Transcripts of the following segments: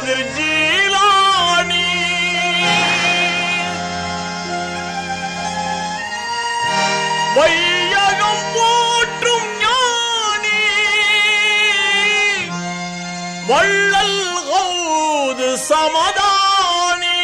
காதிர் ஜீலானி வையகம் போற்றும் ஞானி வள்ளல் கௌது சமதானி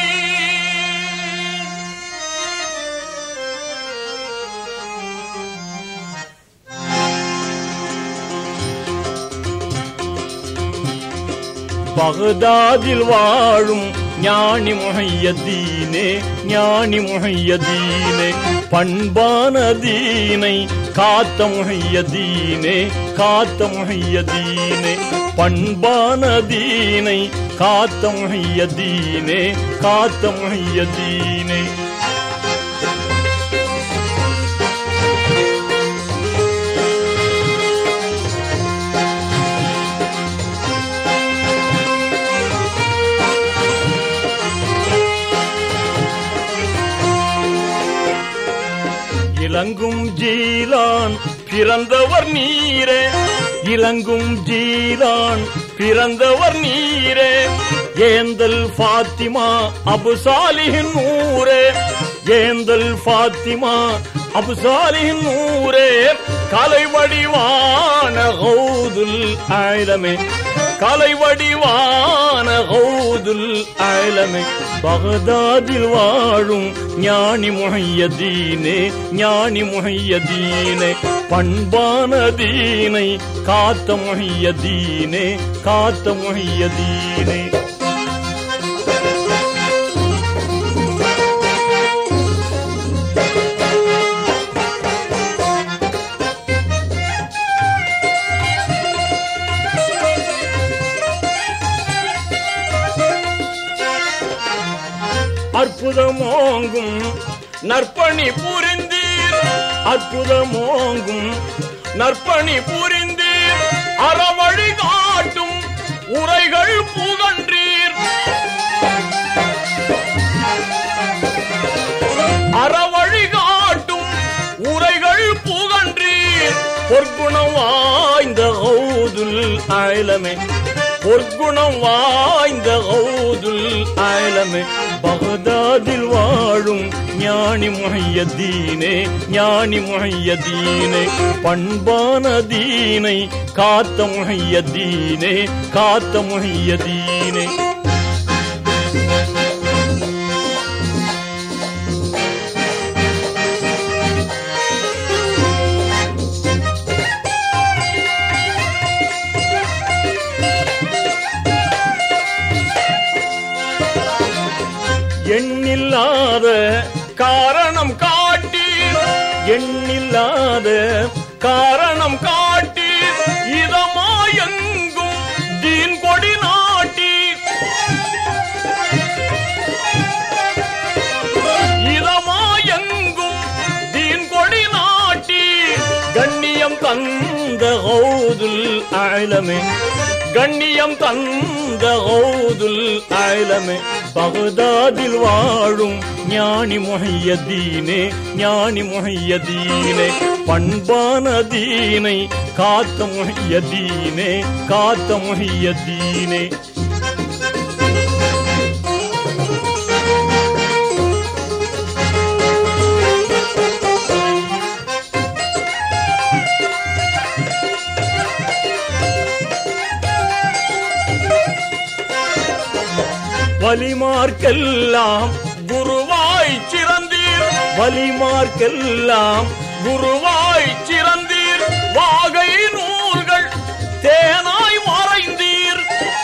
பகதாதில் வாழும் ஞானி முஹையதீனே ஞானி முஹையதீனே பண்பான தீனை காத்த முஹையதீனே காத்த முஹையதீனே பண்பான தீனை காத்த முஹையதீனே காத்த முஹையதீனே இலங்கும் ஜீலான் பிறந்தவர் நீரே இலங்கும் ஜீலான் பிறந்தவர் நீரே ஏந்தல் ஃபாத்திமா அபு சாலிஹின் நூரே ஏந்தல் ஃபாத்திமா அபு சாலிஹின் நூரே கலை வடிவான கௌதுல் ஆயிரமே கலை வடிவான கௌதுல் ஆயிலமே பகதாதில் வாழும் ஞானி முஹையதீனே ஞானி முஹையதீனே பண்பான தீனை காத்த முஹையதீனே காத்த முஹையதீனே அற்புதமோங்கும் நற்பணி புரிந்தீர் அற்புதமோங்கும் நற்பணி புரிந்தீர் அறவழி காட்டும் உரைகள் புகன்றீர் அறவழி காட்டும் உரைகள் புகன்றீர் பொற்குணம் வாய்ந்த கௌதுல் ஆயிலமே பொற்குணம் வாய்ந்த கௌதுல் ஆயிலமே பகதாதில் வாழும் ஞானி முஹையதீனே ஞானி முஹையதீனே பண்பான தீனை காத்த முஹையதீனே காத்த முஹையதீனே எண்ணில்லாத காரணம் காட்டீர் எண்ணில்லாத காரணம் காட்டீர் இதமாயெங்கும் தீன் கொடி நாட்டீர் இதமாயெங்கும் தீன் கொடி நாட்டீர் கண்ணியம் தந்த கௌதுல் ஆலமே கண்ணியம் தந்த கௌதுல் ஆலமே பகதாதில் வாழும் ஞானி முஹையதீனே ஞானி முஹையதீனே பண்பான தீனை காத்த முஹையதீனே காத்த முஹையதீனே வலிமார்க்கெல்லாம் குருவாய் சிறந்தீர் வலிமார்க்கெல்லாம் குருவாய் சிறந்தீர் வாகை நூல்கள் தேனாய் மறைந்தீர்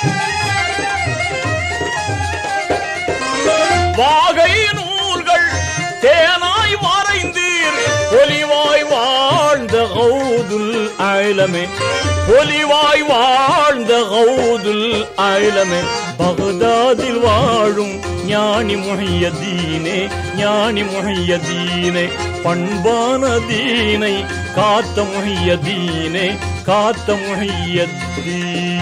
வாகை நூல்கள் தேனாய் மறைந்தீர் ஒலிவாய் வாழ்ந்த கௌதுல் ஆயிலமே ஒலிவாய் வாழ்ந்த கௌதுல் ஆயிலமே பகதாதில் வாழும் ஞானி முஹையதீனே ஞானி முஹையதீனே பண்பான தீனை காத்த முஹையதீனே காத்த முஹையதீனே